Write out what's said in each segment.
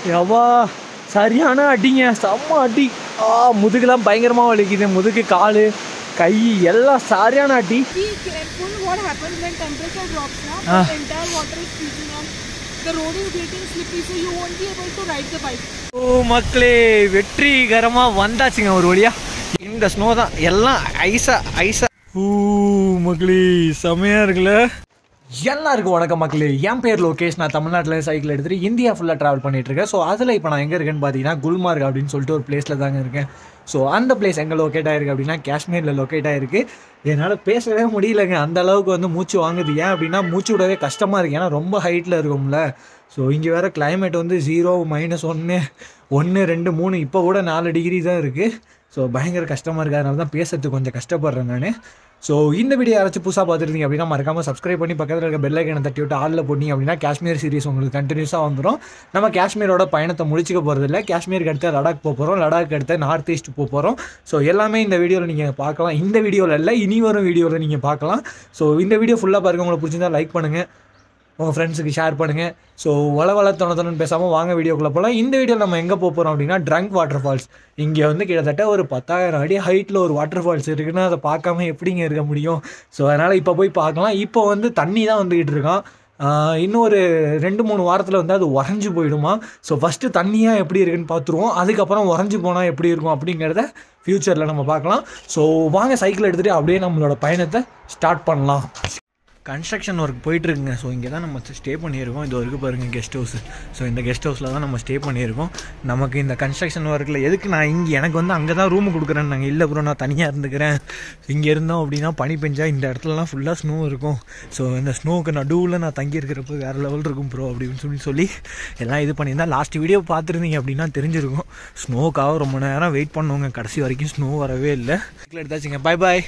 எவ்வா சரியான அடிங்க செம்ம அடி ஆ முதுகுலாம் பயங்கரமாக வலிக்குது முதுகு கால் கை எல்லாம் சரியான அடி Be careful what happens when temperature drops now. Ah. The entire water is freezing and the road is getting slippery so you won't be able to ride the bike. ஓ மக்களே வெற்றிகரமாக வந்தாச்சுங்க ஒரு வழியா இந்த ஸ்னோ தான் எல்லாம் ஐஸா ஐஸா ஓ மக்களே செமையாக இருக்குல்ல எல்லாருக்கும் வணக்கம் மக்களே என் பேர் லோகேஷ் நான் தமிழ்நாட்டில் சைக்கிள் எடுத்துகிட்டு இந்தியா ஃபுல்லாக ட்ராவல் பண்ணிட்டு இருக்கேன் ஸோ அதில் இப்போ நான் எங்கே இருக்கேன்னு பார்த்தீங்கன்னா குல்மார்க் அப்படின்னு சொல்லிட்டு ஒரு பிளேஸில் தாங்க இருக்கேன் ஸோ அந்த பிளேஸ் எங்கே லொக்கேட் ஆயிருக்கு அப்படின்னா காஷ்மீரில் லொக்கேட் ஆயிருக்கு என்னால் பேசவே முடியலங்க அந்த அளவுக்கு வந்து மூச்சு வாங்குது ஏன் அப்படின்னா மூச்சு விடவே கஷ்டமாக இருக்குது ஏன்னா ரொம்ப ஹைட்டில் இருக்கும்ல ஸோ இங்கே வேறு climate வந்து ஜீரோ மைனஸ் ஒன்று ஒன்று ரெண்டு மூணு இப்போ கூட நாலு டிகிரி தான் இருக்குது ஸோ பயங்கர கஷ்டமாக இருக்குது அதனால தான் பேசுறதுக்கு கொஞ்சம் கஷ்டப்படுறேன் நான் ஸோ இந்த வீடியோ யாராச்சும் புதுசாக பார்த்துருந்தீங்க அப்படின்னா மறக்காமல் சப்ஸ்கிரைப் பண்ணி பக்கத்தில் இருக்க பெல் ஐக்கனை தட்டி விட்டு ஆளில் போட்டீங்க அப்படின்னா காஷ்மீர் சீரிஸ் உங்களுக்கு கண்டினியூஸாக வந்துடும் நம்ம காஷ்மீரோட பயணத்தை முடிச்சுக்க போகிறதில்ல காஷ்மீருக்கு அடுத்து லடாக் போக போகிறோம் லடாக் அடுத்து நார்த் ஈஸ்ட் போக போகிறோம் ஸோ எல்லாமே இந்த வீடியோவில் நீங்கள் பார்க்கலாம் இந்த வீடியோவில் இல்லை இனி வரும் வீடியோவில் நீங்கள் பார்க்கலாம் ஸோ இந்த வீடியோ ஃபுல்லாக பாருங்கள் உங்களுக்கு பிடிச்சிருந்தா லைக் பண்ணுங்கள் உங்கள் ஃப்ரெண்ட்ஸுக்கு ஷேர் பண்ணுங்கள் ஸோ வள வள தொணத்தொன்னு பேசாமல் வாங்க வீடியோக்குள்ளே போகலாம் இந்த வீடியோவில் நம்ம எங்கே போக போகிறோம் அப்படின்னா ட்ரங்க் வாட்டர் ஃபால்ஸ் இங்கே வந்து கிட்டத்தட்ட ஒரு பத்தாயிரம் அடி ஹைட்டில் ஒரு வாட்டர் ஃபால்ஸ் இருக்குன்னா அதை பார்க்காம எப்படிங்க இருக்க முடியும் ஸோ அதனால் இப்போ போய் பார்க்கலாம் இப்போ வந்து தண்ணி தான் வந்துக்கிட்டு இருக்கான் ஆஹ் இன்னும் ஒரு ரெண்டு மூணு வாரத்தில் வந்து அது உறைஞ்சு போயிடுமா ஸோ ஃபஸ்ட்டு தண்ணியாக எப்படி இருக்குன்னு பார்த்துருவோம் அதுக்கப்புறம் உறைஞ்சு போனால் எப்படி இருக்கும் அப்படிங்கிறத ஃப்யூச்சரில் நம்ம பார்க்கலாம் ஸோ வாங்க சைக்கிள் எடுத்துகிட்டு அப்படியே நம்மளோட பயணத்தை ஸ்டார்ட் பண்ணலாம் கன்ஸ்ட்ரக்ஷன் ஒர்க் போயிட்டுருக்குங்க ஸோ இங்கே தான் நம்ம ஸ்டே பண்ணியிருக்கோம் இது வரைக்கும் பாருங்கள் கெஸ்ட் ஹவுஸ் ஸோ இந்த கெஸ்ட் ஹவுஸில் தான் நம்ம ஸ்டே பண்ணியிருக்கோம் நமக்கு இந்த கன்ஸ்ட்ரக்ஷன் ஒர்க்கில் எதுக்கு நான் இங்கே எனக்கு வந்து அங்கே தான் ரூம் கொடுக்குறேன் நாங்கள் இல்லை ப்ரோ நான் தனியாக இருந்துக்கிறேன் இங்கே இருந்தோம் அப்படின்னா பனி பெஞ்சா இந்த இடத்துலலாம் ஃபுல்லாக ஸ்னோ இருக்கும் ஸோ இந்த ஸ்னோவுக்கு நடுவில் நான் தங்கி இருக்கிறப்ப வேறு லெவல் இருக்கும் ப்ரோ அப்படின்னு சொல்லி சொல்லி எல்லாம் இது பண்ணியிருந்தா லாஸ்ட் வீடியோ பார்த்துருந்தீங்க அப்படின்னா தெரிஞ்சிருக்கும் ஸ்னோக்காக ரொம்ப நேரம் வெயிட் பண்ணுவோங்க கடைசி வரைக்கும் ஸ்னோ வரவே இல்லை எடுத்தாச்சுங்க பாய் பாய்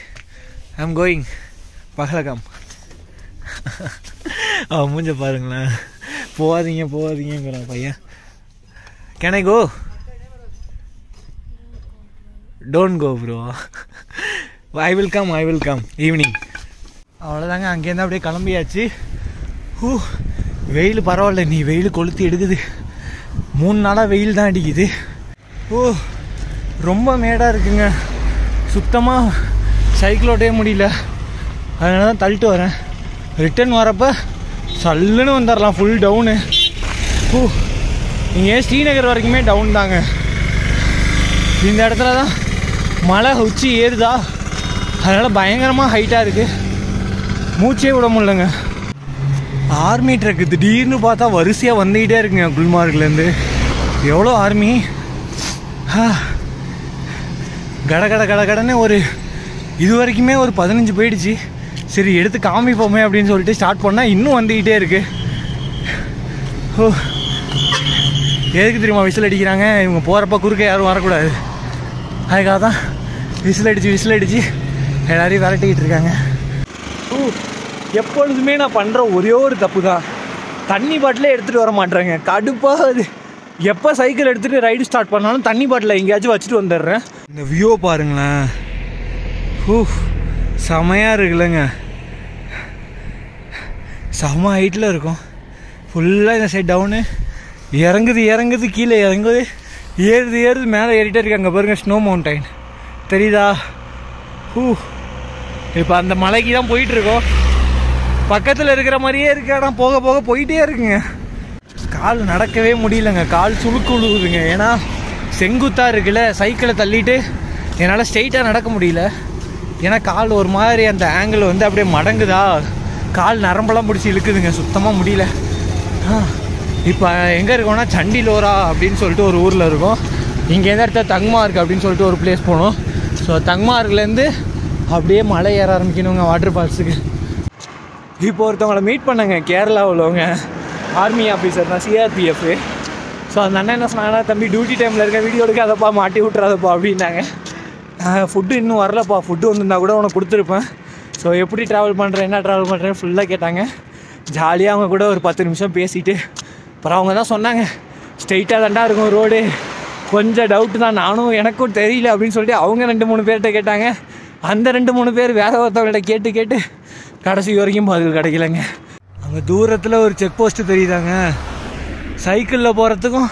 ஐ எம் கோயிங் பகலகம் அவன் மூஞ்ச பாருங்களேன் போகாதீங்க போகாதீங்கிறான் பையன் can I go don't go bro I will come I will come evening அவ்வளோதாங்க அங்கேருந்து அப்படியே கிளம்பியாச்சு ஹூ வெயில் பரவாயில்ல நீ வெயில் கொளுத்தி எடுக்குது மூணு நாளாக வெயில் தான் அடிக்குது ஓ ரொம்ப மேடாக இருக்குங்க சுத்தமாக சைக்கிள் ஓட்டவே முடியல அதனால தான் தள்ளிட்டு வரேன் ரிட்டர்ன் வரப்போ சல்லுன்னு வந்துடலாம் ஃபுல் டவுனு ஓ இங்கே ஸ்ரீநகர் வரைக்குமே டவுன் தாங்க இந்த இடத்துல தான் மலை உச்சி ஏறுதா அதனால் பயங்கரமாக ஹைட்டாக இருக்குது மூச்சே விட முடியலங்க ஆர்மி ட்ரக்கு திடீர்னு பார்த்தா வரிசையாக வந்துக்கிட்டே இருக்குங்க குல்மார்க்லேருந்து எவ்வளோ ஆர்மி கட கட கட கடன்னு ஒரு இது வரைக்குமே ஒரு பதினஞ்சு போயிடுச்சு சரி எடுத்து காமிப்போமே அப்படின்னு சொல்லிட்டு ஸ்டார்ட் பண்ணால் இன்னும் வந்துக்கிட்டே இருக்கு ஓ எதுக்கு தெரியுமா விசில் அடிக்கிறாங்க இவங்க போகிறப்ப குறுக்க யாரும் வரக்கூடாது அதுக்காக தான் விசில் அடித்து விசில் அடித்து எல்லாரையும் விரட்டிக்கிட்டு இருக்காங்க ஓ எப்பொழுதுமே நான் பண்ணுற ஒரே ஒரு தப்பு தான் தண்ணி பாட்டிலே எடுத்துகிட்டு வர மாட்டேறேங்க கடுப்பாக அது எப்போ சைக்கிள் எடுத்துகிட்டு ரைடு ஸ்டார்ட் பண்ணாலும் தண்ணி பாட்டில் எங்கேயாச்சும் வச்சுட்டு வந்துடுறேன் இந்த வியூ பாருங்களேன் ஹூ செமையாக இருக்குல்லங்க செம ஹைட்டில் இருக்கும் ஃபுல்லாக இந்த சைட் டவுனு இறங்குது இறங்குது கீழே இறங்குது ஏறுது ஏறுது மேலே ஏறிட்டே இருக்கு அங்கே பாருங்க ஸ்னோ மவுண்டைன் தெரியுதா ஹூ இப்போ அந்த மலைக்கு தான் போயிட்டுருக்கோம் பக்கத்தில் இருக்கிற மாதிரியே இருக்கு ஆனால் போக போக போயிட்டே இருக்குங்க கால் நடக்கவே முடியலங்க கால் சுளுக்கு உழுவுதுங்க ஏன்னா செங்குத்தாக இருக்குல்ல சைக்கிளை தள்ளிட்டு என்னால் ஸ்ட்ரெயிட்டாக நடக்க முடியல ஏன்னா கால் ஒரு மாதிரி அந்த ஆங்கிள் வந்து அப்படியே மடங்குதா கால் நரம்பெல்லாம் பிடிச்சி இழுக்குதுங்க சுத்தமாக முடியல இப்போ எங்கே இருக்கோம்னா சண்டிலோரா அப்படின்னு சொல்லிட்டு ஒரு ஊரில் இருக்கோம் இங்கே எந்த இடத்துல தங்மார்க் அப்படின்னு சொல்லிட்டு ஒரு பிளேஸ் போனோம் ஸோ தங்மார்க்லேருந்து அப்படியே மலை ஏற ஆரம்பிக்கணுங்க வாட்டர் ஃபால்ஸுக்கு இப்போ ஒருத்தவங்களை மீட் பண்ணங்க கேரளா உள்ளவங்க ஆர்மி ஆஃபீஸர் தான் சிஆர்பிஎஃப் ஸோ அந்த அண்ணன் என்ன சொன்னாங்கன்னா தம்பி டியூட்டி டைமில் இருக்க வீடியோ எடுக்காதப்பா மாட்டி விட்றாதப்பா அப்படின்னாங்க ஃபுட்டு இன்னும் வரலப்பா ஃபுட்டு வந்திருந்தா கூட உனக்கு கொடுத்துருப்பேன் ஸோ எப்படி ட்ராவல் பண்ணுறேன் என்ன ட்ராவல் பண்ணுறேன் ஃபுல்லாக கேட்டாங்க ஜாலியாக அவங்க கூட ஒரு பத்து நிமிஷம் பேசிட்டு அப்புறம் அவங்க தான் சொன்னாங்க ஸ்ட்ரெயிட்டாக தாண்டா இருக்கும் ரோடு கொஞ்சம் டவுட்டு தான் நானும் எனக்கும் தெரியல அப்படின்னு சொல்லிட்டு அவங்க ரெண்டு மூணு பேர்கிட்ட கேட்டாங்க அந்த ரெண்டு மூணு பேர் வேற ஒருத்தவங்கள்ட்ட கேட்டு கேட்டு கடைசி வரைக்கும் பதில் கிடைக்கலங்க அங்கே தூரத்தில் ஒரு செக் போஸ்ட்டு தெரியுதாங்க சைக்கிளில் போகிறதுக்கும்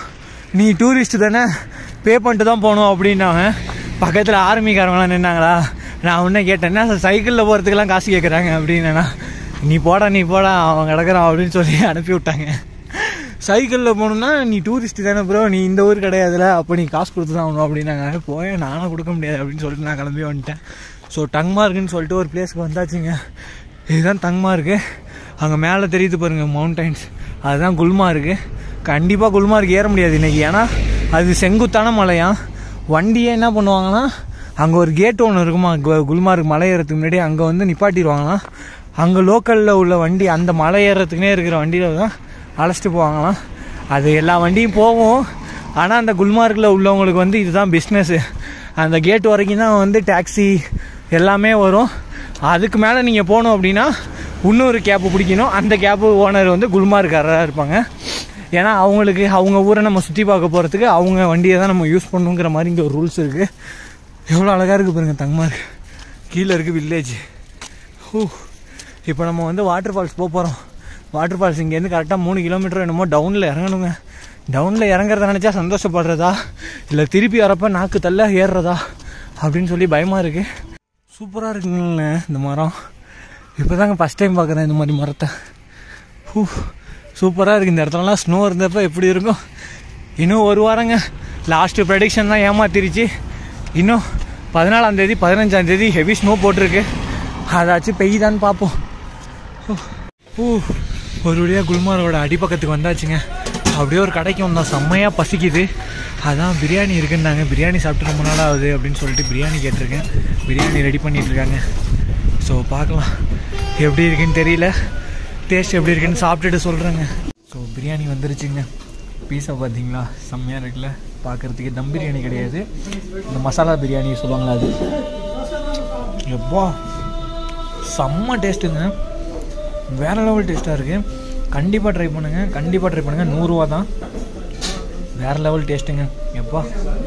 நீ டூரிஸ்ட் தானே பே பண்ணிட்டு தான் போகணும் அப்படின்னாங்க பக்கத்தில் ஆர்மிக்காரங்களாம் நின்னாங்களா நான் உடனே கேட்டேன் என்ன சைக்கிளில் போகிறதுக்கெல்லாம் காசு கேட்குறாங்க அப்படின்னா நீ போடா நீ போடா அவன் கிடக்குறான் அப்படின்னு சொல்லி அனுப்பி விட்டாங்க சைக்கிளில் போகணுன்னா நீ டூரிஸ்ட் தானே ப்ரோ நீ இந்த ஊர் கிடையாதுல அப்போ நீ காசு கொடுத்து தான் ஆகணும் அப்படின்னாங்க போய் நானும் கொடுக்க முடியாது அப்படின்னு சொல்லிட்டு நான் கிளம்பி வந்துட்டேன் ஸோ டங்மார்க்குன்னு சொல்லிட்டு ஒரு பிளேஸ்க்கு வந்தாச்சுங்க இதுதான் தங்மார்க்கு அங்கே மேலே தெரியுது பாருங்க மவுண்டைன்ஸ் அதுதான் குல்மார்க்கு கண்டிப்பாக குல்மார்க் ஏற முடியாது இன்னைக்கு ஏன்னா அது செங்குத்தான மலையாம் வண்டியே என்ன பண்ணுவாங்கன்னா அங்கே ஒரு கேட் ஒன்று இருக்குமா கு- குல்மார்க் மலை ஏறதுக்கு முன்னாடி அங்கே வந்து நிப்பாட்டிடுவாங்களாம் அங்கே லோக்கலில் உள்ள வண்டி அந்த மலை ஏறத்துக்குனே இருக்கிற வண்டியில் தான் அழைச்சிட்டு போவாங்களாம் அது எல்லா வண்டியும் போகும் ஆனால் அந்த குல்மார்க்கில் உள்ளவங்களுக்கு வந்து இதுதான் பிஸ்னஸ்ஸு அந்த கேட் வரைக்கும் தான் வந்து டாக்ஸி எல்லாமே வரும் அதுக்கு மேலே நீங்கள் போகணும் அப்படின்னா இன்னொரு கேப்பு பிடிக்கணும் அந்த கேப்பு ஓனர் வந்து குல்மார்க்காரராக இருப்பாங்க ஏன்னா அவங்களுக்கு அவங்க ஊரை நம்ம சுற்றி பார்க்க போகிறதுக்கு அவங்க வண்டியை தான் நம்ம யூஸ் பண்ணணுங்கிற மாதிரி இங்கே ஒரு ரூல்ஸ் இருக்குது எவ்வளோ அழகாக இருக்குது பாருங்க தங்கமார்க் கீழே இருக்குது வில்லேஜ் ஹூ இப்போ நம்ம வந்து வாட்டர் ஃபால்ஸ் போக போகிறோம் வாட்டர் ஃபால்ஸ் இங்கேருந்து கரெக்டாக மூணு கிலோமீட்டர் என்னமோ டவுனில் இறங்கணுங்க டவுனில் இறங்குறத நினச்சா சந்தோஷப்படுறதா இல்லை திருப்பி வரப்ப நாக்கு தள்ள ஏறுறதா அப்படின்னு சொல்லி பயமாக இருக்குது சூப்பராக இருக்குங்கள இந்த மரம் இப்போ தாங்க ஃபஸ்ட் டைம் பார்க்குறேன் இந்த மாதிரி மரத்தை ஹூ சூப்பராக இருக்குது இந்த இடத்துலலாம் ஸ்னோ இருந்தப்போ எப்படி இருக்கும் இன்னும் ஒரு வாரங்க லாஸ்ட்டு ப்ரெடிக்ஷன் தான் ஏமாத்திருச்சு இன்னும் பதினாலாம் தேதி பதினஞ்சாம் தேதி ஹெவி ஸ்னோ போட்டிருக்கு அதாச்சும் பெய்யுதான்னு பார்ப்போம் ஊ ஒரு வழியாக குல்மாரோட அடிப்பக்கத்துக்கு வந்தாச்சுங்க அப்படியே ஒரு கடைக்கு வந்தோம் செம்மையாக பசிக்குது அதான் பிரியாணி இருக்குன்னாங்க பிரியாணி சாப்பிட்டு ரொம்ப நாள் ஆகுது அப்படின்னு சொல்லிட்டு பிரியாணி கேட்டிருக்கேன் பிரியாணி ரெடி பண்ணிட்டு இருக்காங்க ஸோ பார்க்கலாம் எப்படி இருக்குன்னு தெரியல டேஸ்ட் எப்படி இருக்குன்னு சாப்பிட்டுட்டு சொல்கிறேங்க ஸோ பிரியாணி வந்துருச்சுங்க பீஸா பார்த்தீங்களா செம்மையாக இருக்குல்ல பார்க்குறதுக்கு தம் பிரியாணி கிடையாது இந்த மசாலா பிரியாணி சொல்லுவாங்களா அது எப்பா செம்ம டேஸ்ட்டுங்க வேற லெவல் டேஸ்ட்டாக இருக்குது கண்டிப்பாக ட்ரை பண்ணுங்கள் கண்டிப்பாக ட்ரை பண்ணுங்கள் நூறுரூவா தான் வேற லெவல் டேஸ்ட்டுங்க எப்பா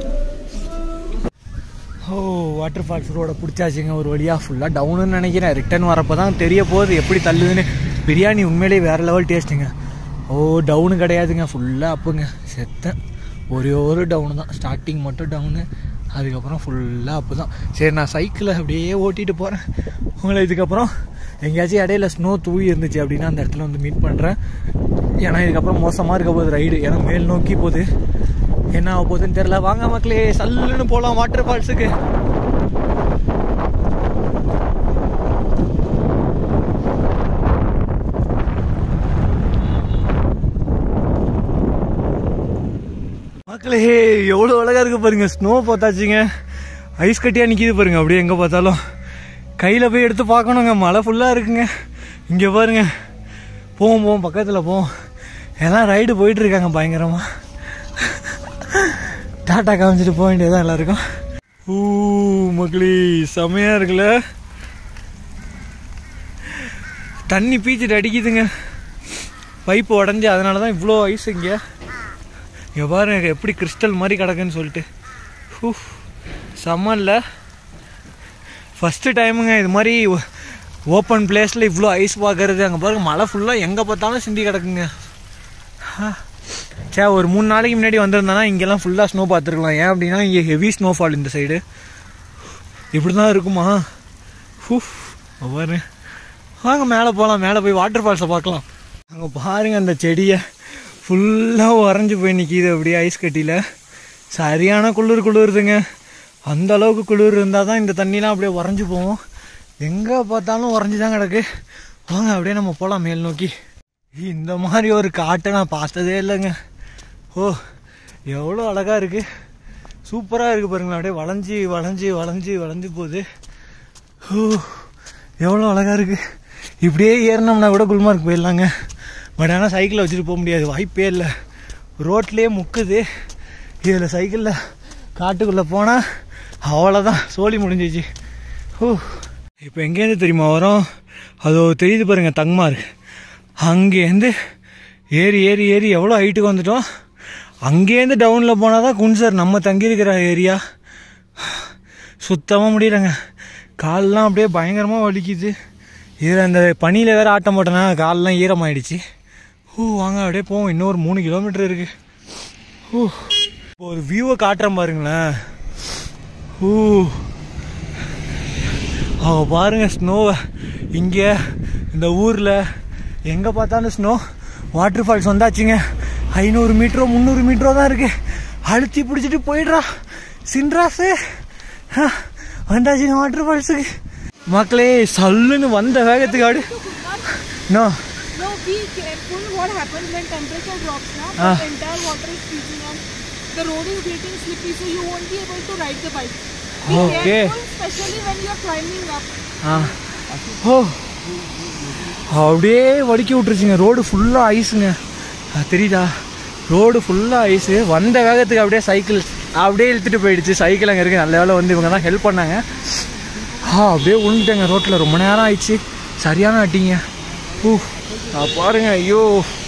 ஓ வாட்டர் ஃபால்ஸ் ரோட பிடிச்சாச்சுங்க ஒரு வழியாக ஃபுல்லாக டவுனுன்னு நினைக்கிறேன் ரிட்டர்ன் வரப்போ தான் தெரிய போகுது எப்படி தள்ளுதுன்னு பிரியாணி உண்மையிலேயே வேறு லெவல் டேஸ்ட்டுங்க ஓ டவுனு கிடையாதுங்க ஃபுல்லாக அப்புங்க செத்தேன் ஒரே ஒரு டவுனு தான் ஸ்டார்டிங் மட்டும் டவுனு அதுக்கப்புறம் ஃபுல்லாக அப்பு தான் சரி நான் சைக்கிளை அப்படியே ஓட்டிகிட்டு போகிறேன் உங்களை இதுக்கப்புறம் எங்கேயாச்சும் இடையில ஸ்னோ தூவி இருந்துச்சு அப்படின்னா அந்த இடத்துல வந்து மீட் பண்ணுறேன் ஏன்னா இதுக்கப்புறம் மோசமாக இருக்க போகுது ரைடு ஏன்னா மேல் நோக்கி போகுது என்ன ஆக போகுதுன்னு தெரில வாங்க மக்களே சல்லுன்னு போகலாம் வாட்டர் ஃபால்ஸுக்கு மக்களே எவ்வளோ அழகாக இருக்கு பாருங்க ஸ்னோ பார்த்தாச்சுங்க ஐஸ் கட்டியாக நிற்கிது பாருங்க அப்படியே எங்கே பார்த்தாலும் கையில் போய் எடுத்து பார்க்கணுங்க மழை ஃபுல்லாக இருக்குங்க இங்கே பாருங்க போவோம் போவோம் பக்கத்தில் போவோம் எல்லாம் ரைடு போயிட்டு இருக்காங்க பயங்கரமாக டாட்டா காமிச்சிட்டு போக வேண்டியதான் எல்லாருக்கும் ஊ மக்களே செமையாக இருக்குல்ல தண்ணி பீச்சிட்டு அடிக்குதுங்க பைப்பு உடஞ்சி அதனால தான் இவ்வளோ ஐஸ் இங்கே இங்கே பாருங்க எப்படி கிறிஸ்டல் மாதிரி கிடக்குன்னு சொல்லிட்டு ஹூ செம்ம இல்லை ஃபஸ்ட்டு டைமுங்க இது மாதிரி ஓப்பன் பிளேஸில் இவ்வளோ ஐஸ் பார்க்கறது அங்கே பாருங்க மழை ஃபுல்லாக எங்கே பார்த்தாலும் சிந்தி கிடக்குங்க சே ஒரு மூணு நாளைக்கு முன்னாடி வந்திருந்தானா இங்கெல்லாம் ஃபுல்லாக ஸ்னோ பார்த்துருக்கலாம் ஏன் அப்படின்னா இங்கே ஹெவி ஸ்னோஃபால் இந்த சைடு இப்படி தான் இருக்குமா ஹூ பாரு வாங்க மேலே போகலாம் மேலே போய் வாட்டர் ஃபால்ஸை பார்க்கலாம் அங்கே பாருங்க அந்த செடியை ஃபுல்லாக உறைஞ்சி போய் நிற்கிது அப்படியே ஐஸ் கட்டியில் சரியான குளிர் குளிருதுங்க அந்த அளவுக்கு குளிர் இருந்தால் தான் இந்த தண்ணிலாம் அப்படியே உறைஞ்சி போவோம் எங்கே பார்த்தாலும் உறைஞ்சி தான் கிடக்கு வாங்க அப்படியே நம்ம போகலாம் மேல் நோக்கி இந்த மாதிரி ஒரு காட்டை நான் பார்த்ததே இல்லைங்க ஓ எவ்வளோ அழகாக இருக்குது சூப்பராக இருக்குது பாருங்களேன் அப்படியே வளைஞ்சி வளைஞ்சி வளைஞ்சி வளைஞ்சி போகுது ஓ எவ்வளோ அழகாக இருக்குது இப்படியே ஏறினோம்னா கூட குல்மார்க் போயிடலாங்க பட் ஆனால் சைக்கிளில் வச்சுட்டு போக முடியாது வாய்ப்பே இல்லை ரோட்லேயே முக்குது இதில் சைக்கிளில் காட்டுக்குள்ளே போனால் அவ்வளோதான் சோழி முடிஞ்சிச்சு ஓ இப்போ எங்கேருந்து தெரியுமா வரோம் அதோ தெரியுது பாருங்க தங்கமார்க் அங்கேருந்து ஏறி ஏறி ஏறி எவ்வளோ ஹைட்டுக்கு வந்துட்டோம் அங்கேருந்து டவுனில் போனால் தான் குன்சர் நம்ம தங்கியிருக்கிற ஏரியா சுத்தமாக முடியலங்க கால்லாம் அப்படியே பயங்கரமாக வலிக்குது இதில் அந்த பனியில் வேறு ஆட்டம் போட்டேன்னா கால்லாம் ஈரமாயிடுச்சு ஹூ வாங்க அப்படியே போவோம் இன்னொரு மூணு கிலோமீட்டர் இருக்குது ஓ ஊ. இப்போ ஒரு வியூவை காட்டுறேன் பாருங்களேன் ஊ அவ பாருங்க ஸ்னோவை இங்கே இந்த ஊரில் எங்கே பார்த்தாலும் ஸ்னோ வாட்டர் ஃபால்ஸ் வந்தாச்சுங்க ஐநூறு மீட்டரோ முந்நூறு மீட்டரோ தான் இருக்கு அழுத்தி பிடிச்சிட்டு போயிடுறா சின்ராஸு ஆ, வந்தாச்சுங்க வாட்டர் ஃபால்ஸுக்கு மக்களே சல்லுன்னு வந்த வேகத்துக்கு ஆடு no No, be careful what happens when temperature drops now. Ah. The entire water is freezing and the road is getting slippery, so you won't be able to ride the bike. Be Okay. careful, especially when you are climbing up. ஆ ஓ அப்படியே வடிக்கி விட்டுருச்சுங்க road ஃபுல்லாக ஐஸுங்க அது தெரியுதா road ஃபுல்லாக ice வந்த வேகத்துக்கு அப்படியே சைக்கிள் அப்படியே இழுத்துட்டு போயிடுச்சு சைக்கிள் அங்கே இருக்குது நல்ல வேலை வந்து இவங்க தான் ஹெல்ப் பண்ணாங்க ஆ அப்படியே விழுந்துட்டேங்க ரோட்டில் ரொம்ப நேரம் ஆயிடுச்சு சரியான அட்டிங்க ஊ ஆ, பாருங்க ஐயோ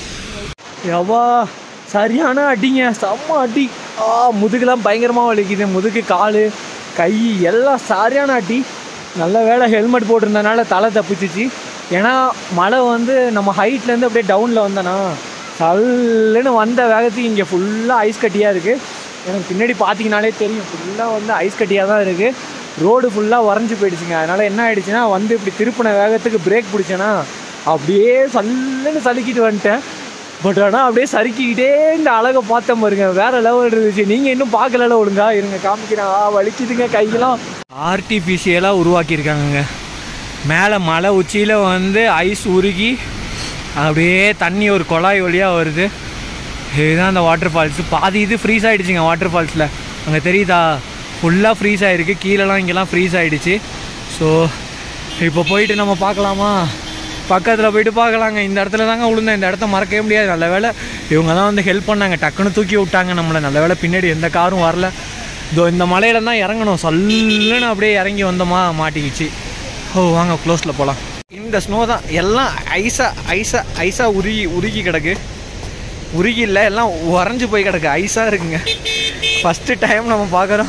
எவ்வா சரியான அடிங்க செம்ம அடி ஆ முதுகுலாம் பயங்கரமாக வலிக்குது முதுகு கால் கை எல்லாம் சரியான அடி நல்ல வேளை ஹெல்மெட் போட்டிருந்தனால தலை தப்பிச்சிச்சு ஏன்னா மழை வந்து நம்ம ஹைட்லேருந்து அப்படியே டவுனில் வந்தேனா சல்லுன்னு வந்த வேகத்துக்கு இங்கே ஃபுல்லாக ஐஸ் கட்டியாக இருக்குது எனக்கு பின்னாடி பார்த்தீங்கனாலே தெரியும் ஃபுல்லாக வந்து ஐஸ் கட்டியாக தான் இருக்குது ரோடு ஃபுல்லாக வரைஞ்சி போயிடுச்சுங்க அதனால் என்ன ஆயிடுச்சுன்னா வந்து இப்படி திருப்பின வேகத்துக்கு பிரேக் பிடிச்சேன்னா அப்படியே சல்லுன்னு சலுக்கிட்டு வந்துட்டேன் பட் ஆனால் அப்படியே சறுக்கிக்கிட்டே இந்த அழகை பார்த்தேன் பாருங்க வேற லெவல் இருந்துச்சு நீங்கள் இன்னும் பார்க்கல ஒழுங்கா இருங்க காமிக்கிறேன் ஆ வலிக்குதுங்க கையெல்லாம் ஆர்டிஃபிஷியலாக உருவாக்கியிருக்காங்கங்க மேலே மலை உச்சியில் வந்து ஐஸ் உருகி அப்படியே தண்ணி ஒரு குழாய் வழியாக வருது இதுதான் அந்த வாட்டர் ஃபால்ஸ் பாதி இது ஃப்ரீஸ் ஆகிடுச்சிங்க வாட்டர் ஃபால்ஸில் அங்கே தெரியுதா ஃபுல்லாக ஃப்ரீஸ் ஆகிருக்கு கீழெல்லாம் இங்கெல்லாம் ஃப்ரீஸ் ஆகிடுச்சு ஸோ இப்போ போயிட்டு நம்ம பார்க்கலாமா பக்கத்தில் போயிட்டு பார்க்கலாங்க இந்த இடத்துல தாங்க விழுந்தேன் இந்த இடத்த மறக்கவே முடியாது நல்ல வேளை இவங்க தான் வந்து ஹெல்ப் பண்ணாங்க டக்குன்னு தூக்கி விட்டாங்க நம்மளை நல்ல வேளை பின்னாடி எந்த காரும் வரல இதோ இந்த மலையில தான் இறங்கணும் சல்லுன்னு அப்படியே இறங்கி வந்தோமா மாட்டிக்கிச்சு ஓ வாங்க க்ளோஸில் போகலாம் இந்த ஸ்னோ தான் எல்லாம் ஐஸாக ஐஸாக ஐஸாக உருகி உருகி கிடக்கு உருகி இல்லை எல்லாம் உறைஞ்சு போய் கிடக்கு ஐஸாக இருக்குங்க ஃபஸ்ட்டு டைம் நம்ம பார்க்குறோம்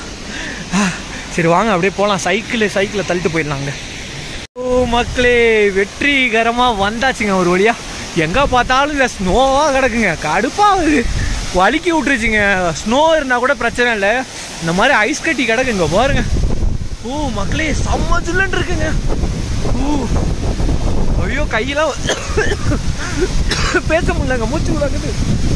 சரி வாங்க அப்படியே போகலாம் சைக்கிள் சைக்கிளை தள்ளிட்டு போயிடலாங்க ஓ மக்களே வெற்றிகரமாக வந்தாச்சுங்க ஒரு வழியா எங்கே பார்த்தாலும் இந்த ஸ்னோவாக கிடக்குங்க கடுப்பாகுது வலிக்கி விட்டுருச்சுங்க ஸ்னோ இருந்தால் கூட பிரச்சனை இல்லை இந்த மாதிரி ஐஸ் கட்டி கிடக்குங்க பாருங்க ஓ மக்களே செம்ம ஜில்லுன்னு இருக்குங்க ஓ ஐயோ கையெல்லாம் பேச முடியலங்க மூச்சு விடாக்குது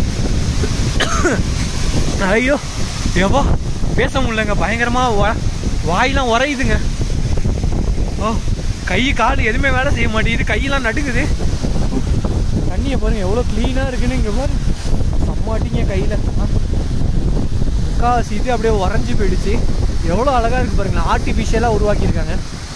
ஐயோ ஏப்பா பேச முடியலங்க பயங்கரமா வா- வாயெல்லாம் உறையுதுங்க ஓ கை கால் எதுவுமே வேலை செய்ய மாட்டேங்குது கையெல்லாம் நடுங்குது தண்ணியை பாருங்க எவ்வளோ க்ளீனாக இருக்குன்னு இங்கே பாருங்க சம்மாட்டிங்க கையில் முக்காவாசி இது அப்படியே உறைஞ்சி போயிடுச்சு எவ்வளோ அழகாக இருக்குது பாருங்களேன் ஆர்டிஃபிஷியலாக உருவாக்கியிருக்காங்க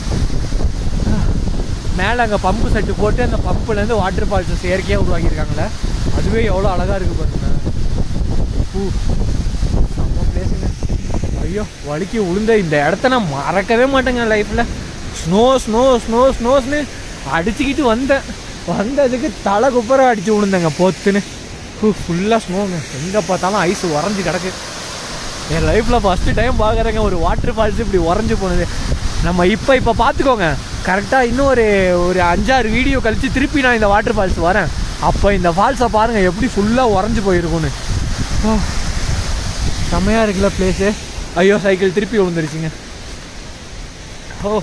மேலே அங்கே பம்பு செட்டு போட்டு அந்த பம்புலேருந்து வாட்டர் ஃபால்ஸ் செயற்கையாக உருவாக்கியிருக்காங்களே அதுவே எவ்வளோ அழகாக இருக்குது பாருங்க பூ செம்ம பிளேஸுங்க ஐயோ வலிக்கு விழுந்த இந்த இடத்த நான் மறக்கவே மாட்டேங்க லைஃப்பில் ஸ்னோ ஸ்னோ ஸ்னோ ஸ்னோஸ்னு அடிச்சுக்கிட்டு வந்தேன் வந்ததுக்கு தலை குப்பரை அடிச்சு விழுந்தேங்க பொத்துன்னு ஃபுல்லாக ஸ்னோங்க எங்கே பார்த்தாலும் ஐஸ் உறைஞ்சி கிடக்கு என் லைஃப்பில் ஃபஸ்ட்டு டைம் பார்க்குறேங்க ஒரு வாட்டர் ஃபால்ஸ் இப்படி உறைஞ்சி போனது நம்ம இப்போ இப்போ பார்த்துக்கோங்க கரெக்டாக இன்னும் ஒரு ஒரு அஞ்சாறு வீடியோ கழித்து திருப்பி நான் இந்த வாட்டர் ஃபால்ஸ் வரேன் அப்போ இந்த ஃபால்ஸை பாருங்கள் எப்படி ஃபுல்லாக உறைஞ்சி போயிருக்கும்னு ஓ செம்மையாக இருக்குல்ல பிளேஸு ஐயோ சைக்கிள் திருப்பி விழுந்துருச்சுங்க ஓ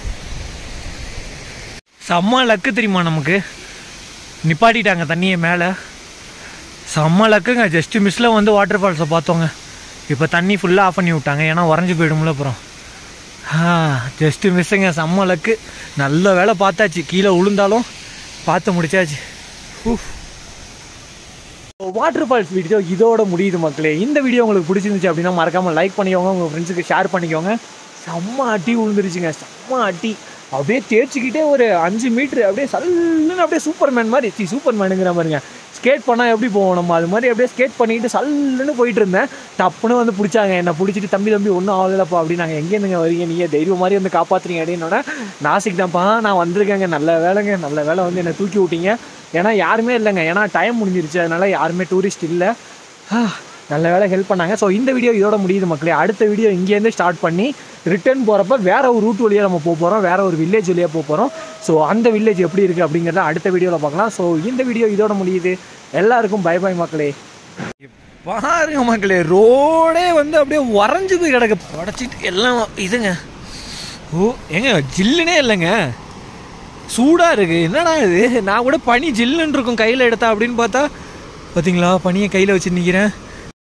செம்ம லக்கு தெரியுமா நமக்கு நிப்பாட்டிட்டாங்க தண்ணியை மேலே செம்ம லக்குங்க ஜஸ்ட் மிஸ்ஸில் வந்து வாட்டர் ஃபால்ஸை பார்த்தோங்க இப்போ தண்ணி ஃபுல்லாக ஆஃப் பண்ணி விட்டாங்க ஏன்னா உறைஞ்சி போயிடும்ல அப்புறம் ஆ ஜஸ்ட்டு மிஸ்ஸுங்க செம்ம லக்கு நல்ல வேலை பார்த்தாச்சு கீழே விழுந்தாலும் பார்த்து முடிச்சாச்சு ஊஃப் வாட்டர் ஃபால்ஸ் வீடியோ இதோட முடியுது மக்களே இந்த வீடியோ உங்களுக்கு பிடிச்சிருந்துச்சு அப்படின்னா மறக்காமல் லைக் பண்ணிக்கோங்க உங்கள் ஃப்ரெண்ட்ஸுக்கு ஷேர் பண்ணிக்கோங்க செம்ம அட்டி விழுந்துருச்சுங்க செம்ம அட்டி அப்படியே தேய்ச்சிக்கிட்டே ஒரு அஞ்சு மீட்ரு அப்படியே சல்லுன்னு அப்படியே சூப்பர்மேன் மாதிரி சி சூப்பர்மேனுங்கிற மாதிரிங்க ஸ்கேட் பண்ணால் எப்படி போவோம் நம்ம அது மாதிரி அப்படியே ஸ்கேட் பண்ணிட்டு சல்லுன்னு போயிட்டு இருந்தேன் டப்புன்னு வந்து பிடிச்சாங்க என்னை பிடிச்சிட்டு தம்பி தம்பி ஒன்றும் ஆகலப்பா அப்படி நாங்கள் எங்கேருந்துங்க வரீங்க நீங்கள் தைரியம் மாதிரி வந்து காப்பாற்றுறீங்க அப்படின்னோடனே நாசிக் தான்ப்பா நான் வந்திருக்கேங்க நல்ல வேலைங்க நல்ல வேலை வந்து என்னை தூக்கி விட்டீங்க ஏன்னா யாருமே இல்லைங்க ஏன்னா டைம் முடிஞ்சிருச்சு அதனால யாருமே டூரிஸ்ட் இல்லை நல்ல வேலை ஹெல்ப் பண்ணாங்க ஸோ இந்த வீடியோ இதோட முடியுது மக்களே அடுத்த வீடியோ இங்கேருந்து ஸ்டார்ட் பண்ணி ரிட்டர்ன் போகிறப்ப வேற ஒரு ரூட் வழியாக நம்ம போக போகிறோம் வேற ஒரு வில்லேஜ் வழியாக போக போகிறோம் ஸோ அந்த வில்லேஜ் எப்படி இருக்குது அப்படிங்கிறத அடுத்த வீடியோவில் பார்க்கலாம் ஸோ இந்த வீடியோ இதோட முடியுது எல்லாருக்கும் பை பை மக்களே பாருங்க மக்களே ரோடே வந்து அப்படியே உறைஞ்சு போய் கிடக்கு உடச்சிட்டு எல்லாம் இதுங்க ஓ ஏங்க ஜில்லுனே இல்லைங்க சூடாக இருக்குது என்னடா இது நான் கூட பனி ஜில்லுன்னு இருக்கும் கையில் எடுத்தா அப்படின்னு பார்த்தா பார்த்தீங்களா பனியை கையில் வச்சு நிற்கிறேன்